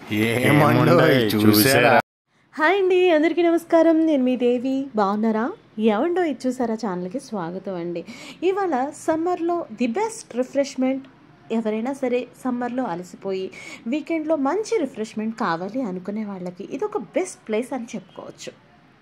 ఏమండోయ్ చూసారా హాయ్ అండి అందరికీ నమస్కారం నేను మీ దేవి బాగున్నారా ఏమండో ఇది చూసారా ఛానల్కి స్వాగతం అండి ఇవాళ సమ్మర్లో ది బెస్ట్ రిఫ్రెష్మెంట్ ఎవరైనా సరే సమ్మర్లో అలసిపోయి వీకెండ్లో మంచి రిఫ్రెష్మెంట్ కావాలి అనుకునే వాళ్ళకి ఇది ఒక బెస్ట్ ప్లేస్ అని చెప్పుకోవచ్చు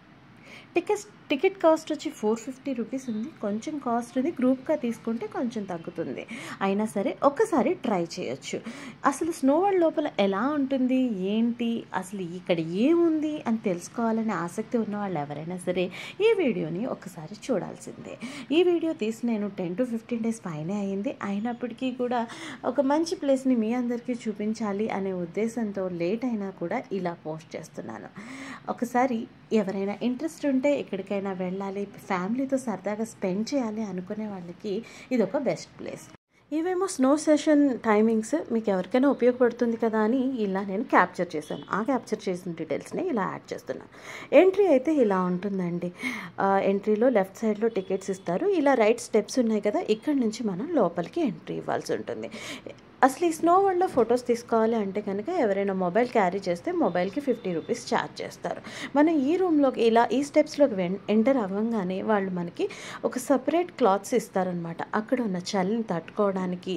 టికెట్ టికెట్ కాస్ట్ వచ్చి ఫోర్ ఫిఫ్టీ రూపీస్ ఉంది కొంచెం కాస్ట్ ఉంది గ్రూప్గా తీసుకుంటే కొంచెం తగ్గుతుంది అయినా సరే ఒక్కసారి ట్రై చేయొచ్చు అసలు స్నో వరల్డ్ లోపల ఎలా ఉంటుంది ఏంటి అసలు ఇక్కడ ఏముంది అని తెలుసుకోవాలనే ఆసక్తి ఉన్న వాళ్ళు ఎవరైనా సరే ఈ వీడియోని ఒకసారి చూడాల్సిందే ఈ వీడియో తీసి నేను టెన్ టు ఫిఫ్టీన్ డేస్ పైనే అయింది అయినప్పటికీ కూడా ఒక మంచి ప్లేస్ని మీ అందరికీ చూపించాలి అనే ఉద్దేశంతో లేట్ అయినా కూడా ఇలా పోస్ట్ చేస్తున్నాను ఒకసారి ఎవరైనా ఇంట్రెస్ట్ ఉంటే ఎక్కడికైనా వెళ్ళాలి ఫ్యామిలీతో సరదాగా స్పెండ్ చేయాలి అనుకునే వాళ్ళకి ఇది ఒక బెస్ట్ ప్లేస్ ఇవేమో స్నో సెషన్ టైమింగ్స్ మీకు ఎవరికైనా ఉపయోగపడుతుంది కదా అని ఇలా నేను క్యాప్చర్ చేశాను ఆ క్యాప్చర్ చేసిన డీటెయిల్స్ని ఇలా యాడ్ చేస్తున్నాను ఎంట్రీ అయితే ఇలా ఉంటుందండి ఆ, ఎంట్రీలో లెఫ్ట్ సైడ్లో టికెట్స్ ఇస్తారు ఇలా రైట్ స్టెప్స్ ఉన్నాయి కదా ఇక్కడ నుంచి మనం లోపలికి ఎంట్రీ ఇవ్వాల్సి ఉంటుంది అసలు ఈ స్నో వరల్డ్లో ఫొటోస్ తీసుకోవాలి అంటే కనుక ఎవరైనా మొబైల్ క్యారీ చేస్తే మొబైల్కి ఫిఫ్టీ రూపీస్ ఛార్జ్ చేస్తారు మనం ఈ రూమ్లోకి ఇలా ఈ స్టెప్స్లోకి వెన్ ఎంటర్ అవ్వగానే వాళ్ళు మనకి ఒక సపరేట్ క్లాత్స్ ఇస్తారనమాట అక్కడ ఉన్న చలిని తట్టుకోవడానికి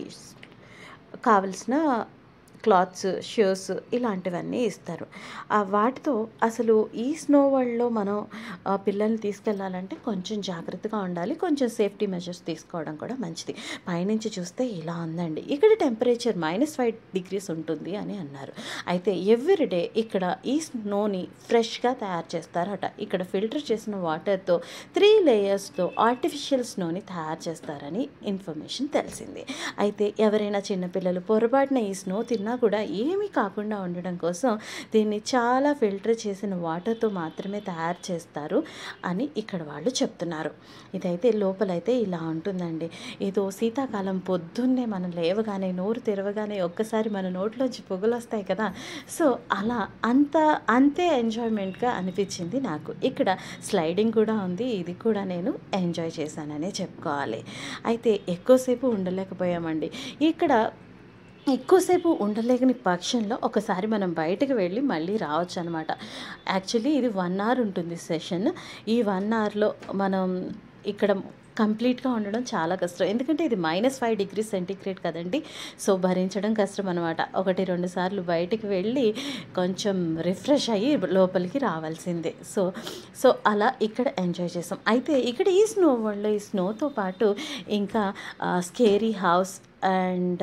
కావలసిన క్లాత్స్ షూస్ ఇలాంటివన్నీ ఇస్తారు ఆ వాటితో అసలు ఈ స్నో వరల్డ్లో మనం ఆ, పిల్లల్ని తీసుకెళ్ళాలంటే కొంచెం జాగ్రత్తగా ఉండాలి కొంచెం సేఫ్టీ మెజర్స్ తీసుకోవడం కూడా మంచిది పైనుంచి చూస్తే ఇలా ఉందండి ఇక్కడ టెంపరేచర్ మైనస్ ఫైవ్ డిగ్రీస్ ఉంటుంది అని అన్నారు అయితే ఎవ్రీడే ఇక్కడ ఈ స్నోని ఫ్రెష్గా తయారు చేస్తారట ఇక్కడ ఫిల్టర్ చేసిన వాటర్తో త్రీ లేయర్స్తో ఆర్టిఫిషియల్ స్నోని తయారు చేస్తారని ఇన్ఫర్మేషన్ తెలిసింది అయితే ఎవరైనా చిన్నపిల్లలు పొరపాటున ఈ స్నో తిన్నా కూడా ఏమీ కాకుండా ఉండడం కోసం దీన్ని చాలా ఫిల్టర్ చేసిన వాటర్తో మాత్రమే తయారు చేస్తారు అని ఇక్కడ వాళ్ళు చెప్తున్నారు ఇదైతే లోపలైతే ఇలా ఉంటుందండి ఏదో శీతాకాలం పొద్దున్నే మనం లేవగానే నోరు తెరవగానే ఒక్కసారి మన నోట్లోంచి పొగలు వస్తాయి కదా సో అలా అంత అంతే ఎంజాయ్మెంట్గా అనిపించింది నాకు ఇక్కడ స్లైడింగ్ కూడా ఉంది ఇది కూడా నేను ఎంజాయ్ చేశాననే చెప్పుకోవాలి అయితే ఎక్కువసేపు ఉండలేకపోయామండి ఇక్కడ ఎక్కువసేపు ఉండలేని పక్షంలో ఒకసారి మనం బయటకు వెళ్ళి మళ్ళీ రావచ్చు అనమాట యాక్చువల్లీ ఇది వన్ అవర్ ఉంటుంది సెషన్ ఈ వన్ అవర్లో మనం ఇక్కడ కంప్లీట్గా ఉండడం చాలా కష్టం ఎందుకంటే ఇది మైనస్ ఫైవ్ డిగ్రీ సెంటీగ్రేడ్ కదండి సో భరించడం కష్టం అనమాట ఒకటి రెండు సార్లు బయటికి వెళ్ళి కొంచెం రిఫ్రెష్ అయ్యి లోపలికి రావాల్సిందే సో సో అలా ఇక్కడ ఎంజాయ్ చేసాం అయితే ఇక్కడ ఈ స్నో వరల్డ్లో ఈ స్నోతో పాటు ఇంకా స్కేరీ హౌస్ అండ్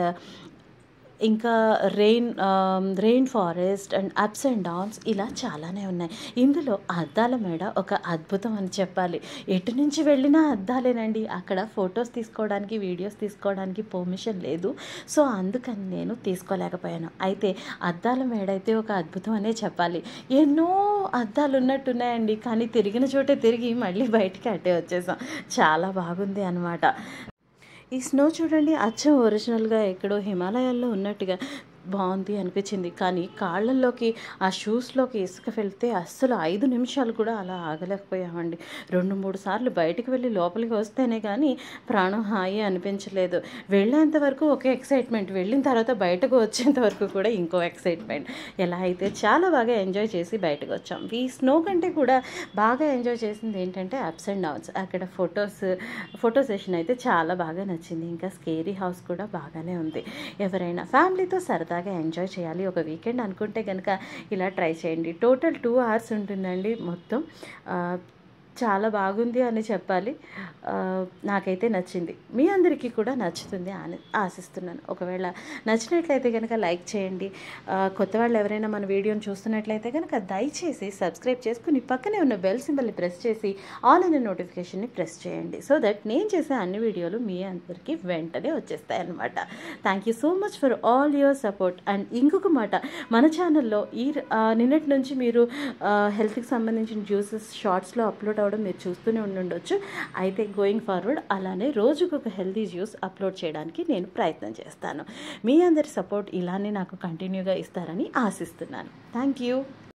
ఇంకా rain rain forest and ups and downs ఇలా చాలానే ఉన్నాయి ఇందులో అద్దాల మేడ ఒక అద్భుతం అని చెప్పాలి ఎటు నుంచి వెళ్ళినా అద్దాలేనండి అక్కడ ఫొటోస్ తీసుకోవడానికి వీడియోస్ తీసుకోవడానికి పర్మిషన్ లేదు సో అందుకని నేను తీసుకోలేకపోయాను అయితే అద్దాల మేడ అయితే ఒక అద్భుతం అనే చెప్పాలి ఎన్నో అద్దాలు ఉన్నట్టున్నాయండి కానీ తిరిగిన చోటే తిరిగి మళ్ళీ బయటికి అట్టే వచ్చేసాం చాలా బాగుంది అనమాట ఈ స్నో చూడండి అచ్చం ఒరిజినల్గా ఎక్కడో హిమాలయాల్లో ఉన్నట్టుగా బాగుంది అనిపించింది కానీ కాళ్ళల్లోకి ఆ షూస్లోకి ఇసుక వెళ్తే అస్సలు ఐదు నిమిషాలు కూడా అలా ఆగలేకపోయామండి రెండు మూడు సార్లు బయటికి వెళ్ళి లోపలికి వస్తేనే కానీ ప్రాణం హాయి అనిపించలేదు వెళ్ళేంత వరకు ఒక ఎక్సైట్మెంట్ వెళ్ళిన తర్వాత బయటకు వచ్చేంత వరకు కూడా ఇంకో ఎక్సైట్మెంట్ ఎలా అయితే చాలా బాగా ఎంజాయ్ చేసి బయటకు వచ్చాం ఈ స్నో కంటే కూడా బాగా ఎంజాయ్ చేసింది ఏంటంటే అప్స్ అండ్ డౌన్స్ అక్కడ ఫొటోస్ ఫోటో సెషన్ అయితే చాలా బాగా నచ్చింది ఇంకా స్కేరీ హౌస్ కూడా బాగానే ఉంది ఎవరైనా ఫ్యామిలీతో సరదాగా ఎంజాయ్ చేయాలి ఒక వీకెండ్ అనుకుంటే కనుక ఇలా ట్రై చేయండి టోటల్ టూ అవర్స్ ఉంటుందండి మొత్తం ఆ, చాలా బాగుంది అని చెప్పాలి ఆ, నాకైతే నచ్చింది మీ అందరికీ కూడా నచ్చుతుంది అని ఆశిస్తున్నాను ఒకవేళ నచ్చినట్లయితే కనుక లైక్ చేయండి ఆ, కొత్త వాళ్ళు ఎవరైనా మన వీడియోని చూస్తున్నట్లయితే కనుక దయచేసి సబ్స్క్రైబ్ చేసుకుని పక్కనే ఉన్న బెల్ సింబల్ని ప్రెస్ చేసి ఆల్ అనే నోటిఫికేషన్ని ప్రెస్ చేయండి సో దట్ నేను చేసే అన్ని వీడియోలు మీ అందరికీ వెంటనే వచ్చేస్తాయి అనమాట thank you so much for all your support and ఇంకొక మాట మన ఛానల్లో ఈ ఆ, నిన్నటి నుంచి మీరు హెల్త్కి సంబంధించిన జ్యూసెస్ షార్ట్స్లో అప్లోడ్ అవ్వడం మీరు చూస్తూనే ఉండుండొచ్చు అయితే గోయింగ్ ఫార్వర్డ్ అలానే రోజుకు ఒక హెల్తీ జ్యూస్ అప్లోడ్ చేయడానికి నేను ప్రయత్నం చేస్తాను మీ అందరి సపోర్ట్ ఇలానే నాకు కంటిన్యూగా ఇస్తారని ఆశిస్తున్నాను థ్యాంక్ యూ